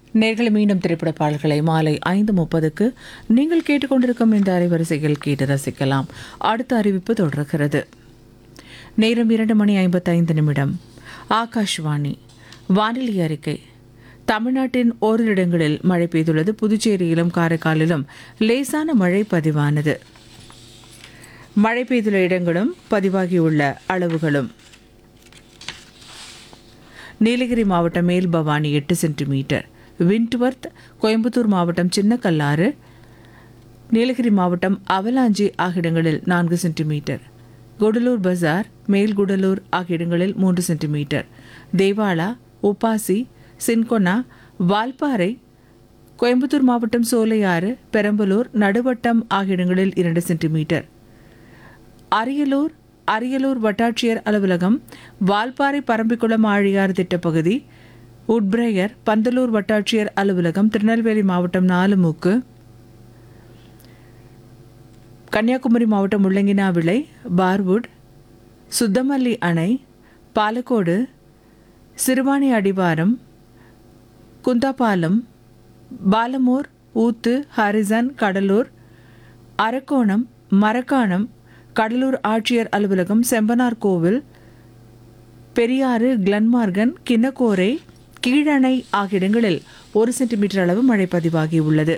நேர்களை மீண்டும் திரைப்பட பாடல்களை மாலை ஐந்து முப்பதுக்கு நீங்கள் கேட்டுக்கொண்டிருக்கும் இந்த அலைவரிசையில் கேட்டு ரசிக்கலாம் அடுத்த அறிவிப்பு தொடர்கிறது நேரம் இரண்டு மணி ஐம்பத்தைந்து நிமிடம் ஆகாஷ்வாணி வானிலை அறிக்கை தமிழ்நாட்டின் ஓரிரு இடங்களில் மழை பெய்துள்ளது புதுச்சேரியிலும் காரைக்காலிலும் லேசான மழை பதிவானது மழை பெய்துள்ள இடங்களும் பதிவாகியுள்ள அளவுகளும் நீலகிரி மாவட்டம் மேல் பவானி எட்டு சென்டிமீட்டர் விண்ட்வர்த் கோயம்புத்தூர் மாவட்டம் சின்னக்கல்லாறு நீலகிரி மாவட்டம் அவலாஞ்சி ஆகிய இடங்களில் நான்கு சென்டிமீட்டர் குடலூர் பஜார் மேல்குடலூர் ஆகிய இடங்களில் மூன்று centimetre Devala UPASI cinchona Valparai Coimbatore மாவட்டம் சோலையாறு பெரம்பலூர் நடுவட்டம் ஆகிய இடங்களில் இரண்டு சென்டிமீட்டர் அரியலூர் அரியலூர் வட்டாட்சியர் அலுவலகம் வால்பாறை பரம்பிக்குளம் ஆழியார் திட்டப்பகுதி உட்பிரயர் பந்தலூர் வட்டாட்சியர் அலுவலகம் திருநெல்வேலி மாவட்டம் நாலுமுக்கு கன்னியாகுமரி மாவட்டம் முள்ளங்கினாவிளை பார்வுட் சுத்தமல்லி அணை பாலக்கோடு சிறுவாணி அடிவாரம் குந்தாபாலம் பாலமூர் ஊத்து ஹரிசன் கடலூர் அரக்கோணம் மரக்காணம் கடலூர் ஆட்சியர் அலுவலகம் செம்பனார் கோவில் பெரியாறு கிளன்மார்கன் கிண்ணக்கோரை கீழணை ஆகிய இடங்களில் ஒரு சென்டிமீட்டர் அளவு மழை பதிவாகியுள்ளது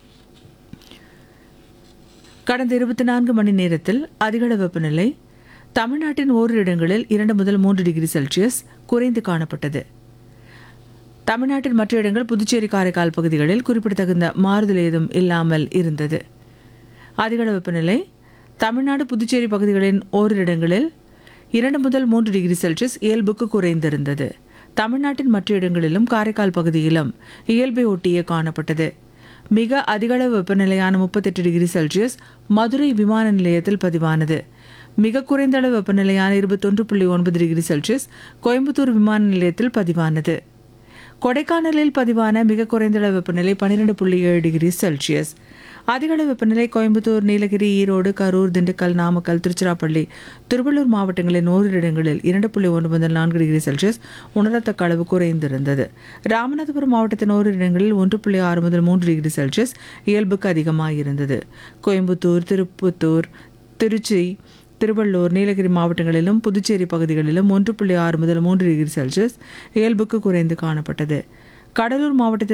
கடந்த இருபத்தி நான்கு மணி நேரத்தில் அதிகள வெப்பநிலை தமிழ்நாட்டின் ஓரிரு இடங்களில் இரண்டு முதல் மூன்று டிகிரி செல்சியஸ் குறைந்து காணப்பட்டது தமிழ்நாட்டின் மற்ற இடங்கள் புதுச்சேரி காரைக்கால் பகுதிகளில் குறிப்பிடத்தகுந்த மாறுதல் ஏதும் இல்லாமல் இருந்தது அதிகள வெப்பநிலை தமிழ்நாடு புதுச்சேரி பகுதிகளின் ஓரிரு இடங்களில் இரண்டு முதல் மூன்று டிகிரி செல்சியஸ் இயல்புக்கு குறைந்திருந்தது தமிழ்நாட்டின் மற்ற இடங்களிலும் காரைக்கால் பகுதியிலும் இயல்பை ஒட்டியே காணப்பட்டது மிக அதிகளவு வெப்பநிலையான முப்பத்தெட்டு டிகிரி செல்சியஸ் மதுரை விமான நிலையத்தில் பதிவானது மிக குறைந்த அளவு வெப்பநிலையான இருபத்தொன்று புள்ளி ஒன்பது டிகிரி செல்சியஸ் கோயம்புத்தூர் விமான நிலையத்தில் பதிவானது கொடைக்கானலில் பதிவான மிக குறைந்த அளவு வெப்பநிலை பன்னிரெண்டு புள்ளி ஏழு டிகிரி செல்சியஸ் அதிகளவு வெப்பநிலை கோயம்புத்தூர் நீலகிரி ஈரோடு கரூர் திண்டுக்கல் நாமக்கல் திருச்சிராப்பள்ளி திருவள்ளூர் மாவட்டங்களின் ஓரிரு இடங்களில் இரண்டு புள்ளி ஒன்று முதல் நான்கு டிகிரி செல்சியஸ் உணரத்தக்க அளவு குறைந்திருந்தது ராமநாதபுரம் மாவட்டத்தின் ஓரிரு இடங்களில் ஒன்று புள்ளி ஆறு முதல் மூன்று டிகிரி செல்சியஸ் இயல்புக்கு அதிகமாக இருந்தது கோயம்புத்தூர் திருப்பத்தூர் திருச்சி திருவள்ளூர் நீலகிரி மாவட்டங்களிலும் புதுச்சேரி பகுதிகளிலும் ஒன்று புள்ளி ஆறு முதல் மூன்று டிகிரி செல்சியஸ் இயல்புக்கு குறைந்து காணப்பட்டது கடலூர் மாவட்டத்தில்